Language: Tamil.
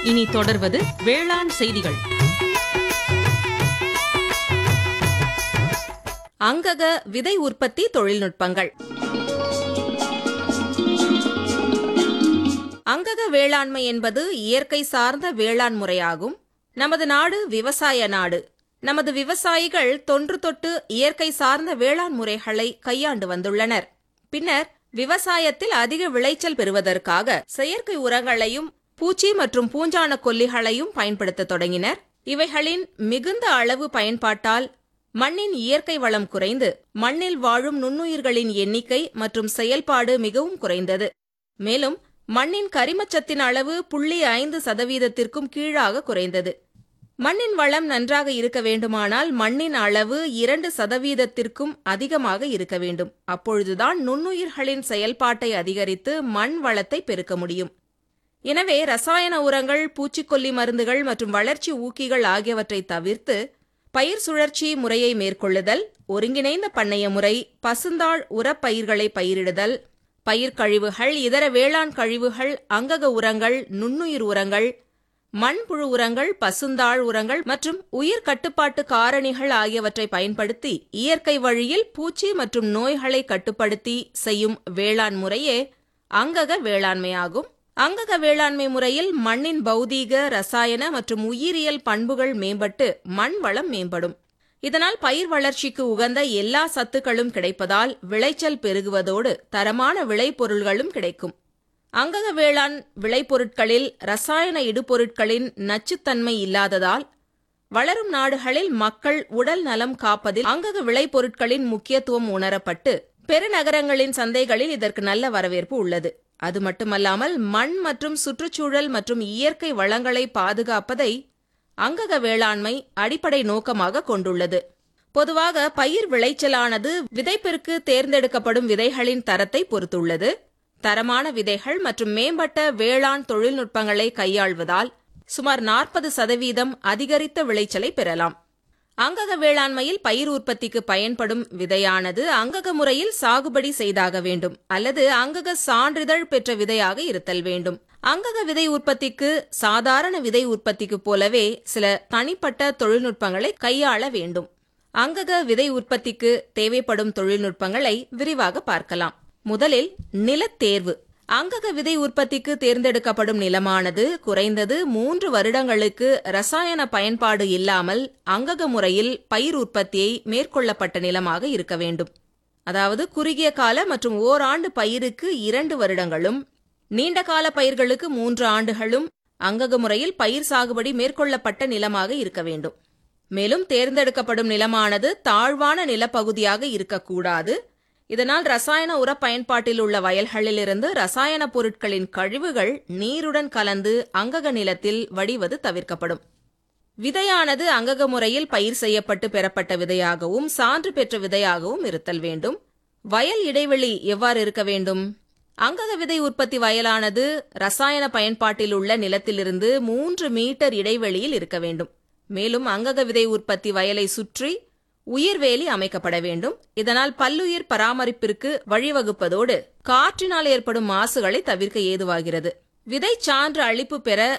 இனி தொடர்வது வேளாண் செய்திகள் அங்கக விதை உற்பத்தி தொழில்நுட்பங்கள் அங்கக வேளாண்மை என்பது இயற்கை சார்ந்த வேளாண் முறையாகும் நமது நாடு விவசாய நாடு நமது விவசாயிகள் தொன்று தொட்டு இயற்கை சார்ந்த வேளாண் முறைகளை கையாண்டு வந்துள்ளனர் பின்னர் விவசாயத்தில் அதிக விளைச்சல் பெறுவதற்காக செயற்கை உரங்களையும் பூச்சி மற்றும் பூஞ்சான கொல்லிகளையும் பயன்படுத்த தொடங்கினர் இவைகளின் மிகுந்த அளவு பயன்பாட்டால் மண்ணின் இயற்கை வளம் குறைந்து மண்ணில் வாழும் நுண்ணுயிர்களின் எண்ணிக்கை மற்றும் செயல்பாடு மிகவும் குறைந்தது மேலும் மண்ணின் கரிமச்சத்தின் அளவு புள்ளி ஐந்து சதவீதத்திற்கும் கீழாக குறைந்தது மண்ணின் வளம் நன்றாக இருக்க வேண்டுமானால் மண்ணின் அளவு இரண்டு சதவீதத்திற்கும் அதிகமாக இருக்க வேண்டும் அப்பொழுதுதான் நுண்ணுயிர்களின் செயல்பாட்டை அதிகரித்து மண் வளத்தை பெருக்க முடியும் எனவே ரசாயன உரங்கள் பூச்சிக்கொல்லி மருந்துகள் மற்றும் வளர்ச்சி ஊக்கிகள் ஆகியவற்றை தவிர்த்து பயிர் சுழற்சி முறையை மேற்கொள்ளுதல் ஒருங்கிணைந்த பண்ணைய முறை பசுந்தாள் உரப்பயிர்களை பயிரிடுதல் பயிர் கழிவுகள் இதர வேளாண் கழிவுகள் அங்கக உரங்கள் நுண்ணுயிர் உரங்கள் மண்புழு உரங்கள் பசுந்தாள் உரங்கள் மற்றும் உயிர் கட்டுப்பாட்டு காரணிகள் ஆகியவற்றை பயன்படுத்தி இயற்கை வழியில் பூச்சி மற்றும் நோய்களை கட்டுப்படுத்தி செய்யும் வேளாண் முறையே அங்கக வேளாண்மையாகும் அங்கக வேளாண்மை முறையில் மண்ணின் பௌதீக ரசாயன மற்றும் உயிரியல் பண்புகள் மேம்பட்டு மண் வளம் மேம்படும் இதனால் பயிர் வளர்ச்சிக்கு உகந்த எல்லா சத்துக்களும் கிடைப்பதால் விளைச்சல் பெருகுவதோடு தரமான விளைபொருள்களும் கிடைக்கும் அங்கக வேளாண் விளைபொருட்களில் ரசாயன இடுபொருட்களின் நச்சுத்தன்மை இல்லாததால் வளரும் நாடுகளில் மக்கள் உடல் நலம் காப்பதில் அங்கக விளைபொருட்களின் முக்கியத்துவம் உணரப்பட்டு பெருநகரங்களின் சந்தைகளில் இதற்கு நல்ல வரவேற்பு உள்ளது அது மட்டுமல்லாமல் மண் மற்றும் சுற்றுச்சூழல் மற்றும் இயற்கை வளங்களை பாதுகாப்பதை அங்கக வேளாண்மை அடிப்படை நோக்கமாக கொண்டுள்ளது பொதுவாக பயிர் விளைச்சலானது விதைப்பிற்கு தேர்ந்தெடுக்கப்படும் விதைகளின் தரத்தை பொறுத்துள்ளது தரமான விதைகள் மற்றும் மேம்பட்ட வேளாண் தொழில்நுட்பங்களை கையாள்வதால் சுமார் நாற்பது சதவீதம் அதிகரித்த விளைச்சலை பெறலாம் அங்கக வேளாண்மையில் பயிர் உற்பத்திக்கு பயன்படும் விதையானது அங்கக முறையில் சாகுபடி செய்தாக வேண்டும் அல்லது அங்கக சான்றிதழ் பெற்ற விதையாக இருத்தல் வேண்டும் அங்கக விதை உற்பத்திக்கு சாதாரண விதை உற்பத்திக்கு போலவே சில தனிப்பட்ட தொழில்நுட்பங்களை கையாள வேண்டும் அங்கக விதை உற்பத்திக்கு தேவைப்படும் தொழில்நுட்பங்களை விரிவாக பார்க்கலாம் முதலில் நிலத்தேர்வு அங்கக விதை உற்பத்திக்கு தேர்ந்தெடுக்கப்படும் நிலமானது குறைந்தது மூன்று வருடங்களுக்கு ரசாயன பயன்பாடு இல்லாமல் அங்கக முறையில் பயிர் உற்பத்தியை மேற்கொள்ளப்பட்ட நிலமாக இருக்க வேண்டும் அதாவது குறுகிய கால மற்றும் ஓராண்டு பயிருக்கு இரண்டு வருடங்களும் நீண்ட கால பயிர்களுக்கு மூன்று ஆண்டுகளும் அங்கக முறையில் பயிர் சாகுபடி மேற்கொள்ளப்பட்ட நிலமாக இருக்க வேண்டும் மேலும் தேர்ந்தெடுக்கப்படும் நிலமானது தாழ்வான நிலப்பகுதியாக இருக்கக்கூடாது இதனால் ரசாயன உர பயன்பாட்டில் உள்ள வயல்களிலிருந்து ரசாயன பொருட்களின் கழிவுகள் நீருடன் கலந்து அங்கக நிலத்தில் வடிவது தவிர்க்கப்படும் விதையானது அங்கக முறையில் பயிர் செய்யப்பட்டு பெறப்பட்ட விதையாகவும் சான்று பெற்ற விதையாகவும் இருத்தல் வேண்டும் வயல் இடைவெளி எவ்வாறு இருக்க வேண்டும் அங்கக விதை உற்பத்தி வயலானது ரசாயன பயன்பாட்டில் உள்ள நிலத்திலிருந்து மூன்று மீட்டர் இடைவெளியில் இருக்க வேண்டும் மேலும் அங்கக விதை உற்பத்தி வயலை சுற்றி உயிர்வேலி அமைக்கப்பட வேண்டும் இதனால் பல்லுயிர் பராமரிப்பிற்கு வழிவகுப்பதோடு காற்றினால் ஏற்படும் மாசுகளை தவிர்க்க ஏதுவாகிறது விதை சான்று அளிப்பு பெற